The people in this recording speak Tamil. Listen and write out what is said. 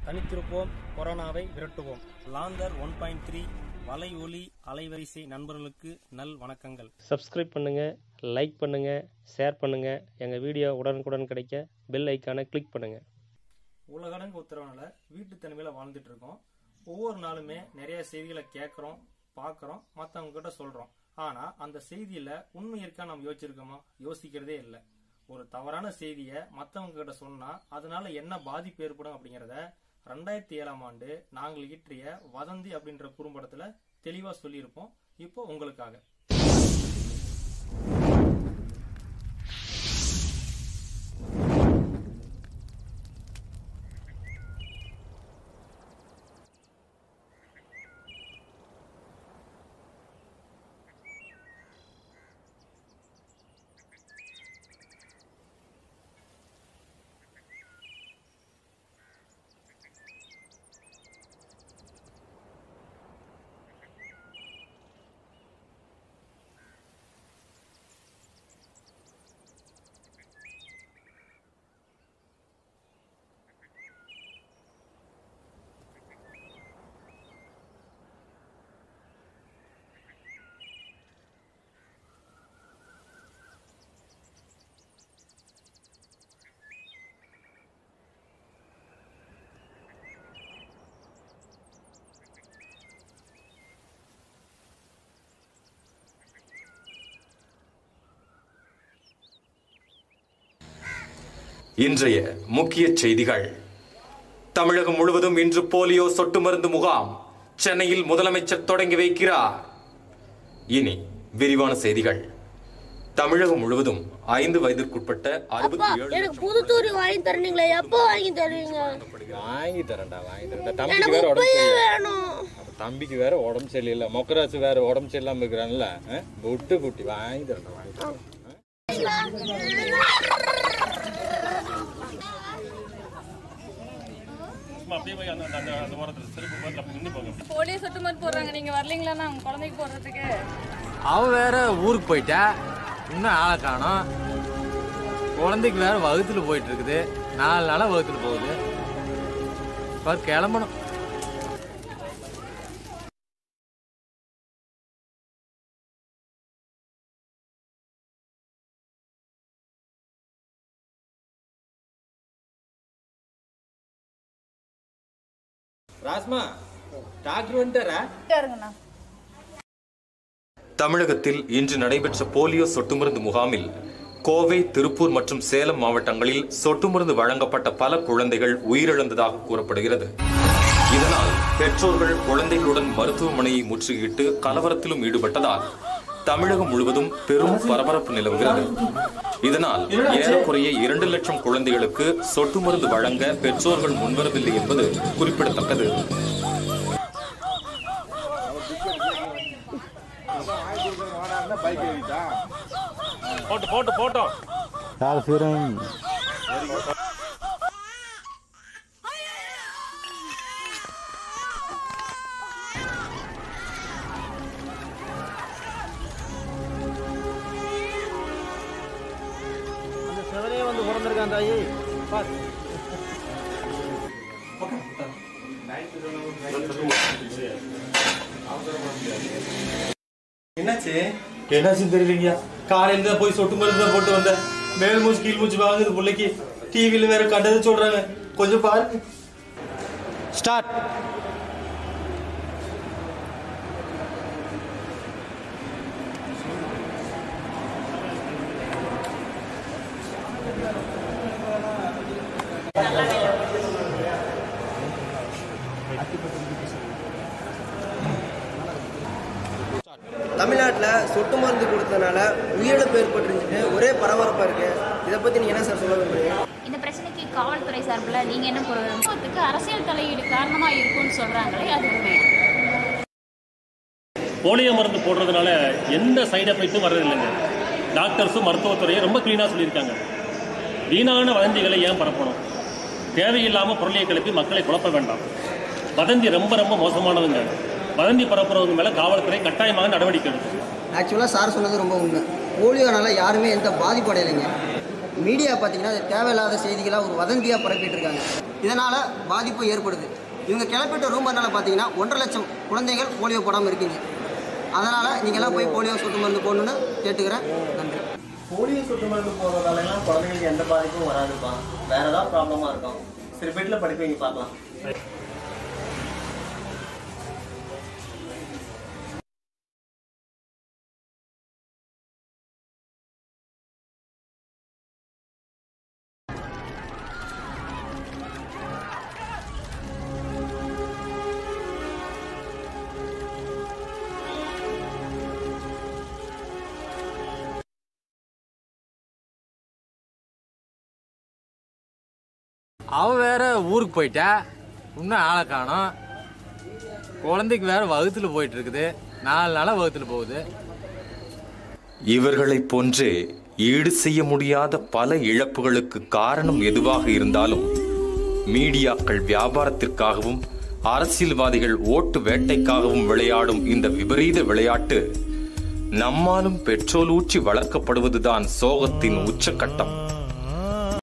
தனித்திருப்போம் கொரோனாவை விரட்டுவோம் லாந்தர் ஒன் பாயிண்ட் த்ரீ வலை ஒலி அலைவரிசை நண்பர்களுக்கு நல் வணக்கங்கள் சப்ஸ்கிரைப் பண்ணுங்க லைக் பண்ணுங்க ஷேர் பண்ணுங்க எங்க வீடியோ உடனுக்குடன் கிடைக்க பெல் ஐக்கானை கிளிக் பண்ணுங்க உலகடங்கு உத்தரவுனால வீட்டு தனிமையில வாழ்ந்துட்டு இருக்கோம் ஒவ்வொரு நாளுமே நிறைய செய்திகளை கேட்குறோம் பார்க்குறோம் மற்றவங்க கிட்ட சொல்றோம் ஆனா அந்த செய்தியில உண்மை இருக்கா நம்ம யோசிச்சிருக்கோமா யோசிக்கிறதே இல்லை ஒரு தவறான செய்தியை மற்றவங்க கிட்ட சொன்னா அதனால என்ன பாதிப்பு ஏற்படும் அப்படிங்கறத ரெண்டாயிரத்தி ஏழாம் ஆண்டு நாங்கள் இயற்றிய வதந்தி அப்படின்ற குறும்படத்துல தெளிவா சொல்லியிருப்போம் இப்போ உங்களுக்காக இன்றைய முக்கிய செய்திகள் தமிழகம் முழுவதும் இன்று போலியோ சொட்டு மருந்து முகாம் சென்னையில் முதலமைச்சர் தொடங்கி வைக்கிறார் இனி விரிவான செய்திகள் தமிழகம் முழுவதும் ஐந்து வயதிற்குட்பட்ட அப்பா அறுபத்தி ஏழு எனக்கு புது தூரி வாங்கி தரீங்களே எப்போ வாங்கி தருவீங்க வாங்கி தரேன்டா வாங்கி தரேன்டா எனக்கு தம்பிக்கு வேற உடம்பு இப்பயே சரியில்லை வேணும் அப்ப தம்பிக்கு வேற உடம்பு சரியில்லை மொக்கராசு வேற உடம்பு சரியில்லாம இருக்கிறான்ல ஆ? விட்டு குட்டி வாங்கி தரேன்டா வாங்கி தரேன் போலியோ சொட்டு மருந்து போடுறாங்க நீங்க வரலீங்களா உங்க குழந்தைக்கு போடுறதுக்கு அவ வேற ஊருக்கு போயிட்டா இன்னும் ஆளை காணோம் குழந்தைக்கு வேற வகுத்துல போயிட்டு இருக்குது நாலு நாளா வகுத்துல போகுது பாரு கிளம்பணும் ராஸ்மா டாக்டர் வந்துட்டாரா இருங்கண்ணா தமிழகத்தில் இன்று நடைபெற்ற போலியோ சொட்டு மருந்து முகாமில் கோவை திருப்பூர் மற்றும் சேலம் மாவட்டங்களில் சொட்டு மருந்து வழங்கப்பட்ட பல குழந்தைகள் உயிரிழந்ததாக கூறப்படுகிறது இதனால் பெற்றோர்கள் குழந்தைகளுடன் மருத்துவமனையை முற்றுகையிட்டு கலவரத்திலும் ஈடுபட்டதால் தமிழகம் முழுவதும் பெரும் பரபரப்பு நிலவுகிறது இதனால் ஏறக்குறைய இரண்டு லட்சம் குழந்தைகளுக்கு சொட்டு மருந்து வழங்க பெற்றோர்கள் முன்வரவில்லை என்பது குறிப்பிடத்தக்கது என்னாச்சு என்னாச்சுன்னு தெரியலீங்க காலையில தான் போய் சொட்டு மருந்து தான் போட்டு வந்தேன் மேல் மூச்சு கீழ் மூச்சு வாங்குது பிள்ளைக்கு டிவியில வேற கண்டதை சொல்றாங்க கொஞ்சம் பாருங்க ஸ்டார்ட் தமிழ்நாட்டில் சொட்டு மருந்து கொடுத்தனால உயிரிழப்பு ஏற்பட்டுருந்துச்சு ஒரே பரபரப்பாக இருக்கு இதை பற்றி நீங்கள் என்ன சார் சொல்ல விரும்புறீங்க இந்த பிரச்சனைக்கு காவல்துறை சார்பில் நீங்க என்ன குடும்பத்துக்கு அரசியல் தலையீடு காரணமா இருக்கும்னு சொல்றாங்களே அது உண்மையா போலியோ மருந்து போடுறதுனால எந்த சைடு எஃபெக்ட்டும் வர்றதில்லைங்க டாக்டர்ஸும் மருத்துவத்துறையும் ரொம்ப க்ளீனாக சொல்லியிருக்காங்க வீணான வதந்திகளை ஏன் பரப்பணும் தேவையில்லாமல் பொருளியை கிளப்பி மக்களை குழப்ப வேண்டாம் வதந்தி ரொம்ப ரொம்ப மோசமானதுங்க வதந்தி பரப்புறவங்க மேலே காவல்துறை கட்டாயமாக நடவடிக்கை எடுக்கும் ஆக்சுவலாக சார் சொன்னது ரொம்ப உண்மை போலியோனால யாருமே எந்த பாதிப்பு அடையலைங்க மீடியா பார்த்தீங்கன்னா அது தேவையில்லாத செய்திகளாக ஒரு வதந்தியாக பரப்பிட்டு இருக்காங்க இதனால் பாதிப்பு ஏற்படுது இவங்க கிளப்பிட்ட ரூமர்னால பார்த்தீங்கன்னா ஒன்றரை லட்சம் குழந்தைகள் போலியோ போடாமல் இருக்கீங்க அதனால் நீங்கள்லாம் போய் போலியோ சொட்டு மருந்து போடணுன்னு கேட்டுக்கிறேன் நன்றி போலியோ சொட்டு மருந்து போடுறதால எல்லாம் குழந்தைங்களுக்கு எந்த பாதிப்பும் வராதுப்பா வேற ஏதாவது ப்ராப்ளமா இருக்கும் சரி பெட்ல படிப்பு இங்க பார்க்கலாம் அவ வேற ஊருக்கு போயிட்டா இன்னும் ஆளை காணோம் குழந்தைக்கு வேற வகுத்துல போயிட்டு இருக்குது நாலு நாளா வகுத்துல போகுது இவர்களைப் போன்றே ஈடு செய்ய முடியாத பல இழப்புகளுக்கு காரணம் எதுவாக இருந்தாலும் மீடியாக்கள் வியாபாரத்திற்காகவும் அரசியல்வாதிகள் ஓட்டு வேட்டைக்காகவும் விளையாடும் இந்த விபரீத விளையாட்டு நம்மாலும் பெட்ரோல் ஊற்றி வளர்க்கப்படுவதுதான் சோகத்தின் உச்சக்கட்டம்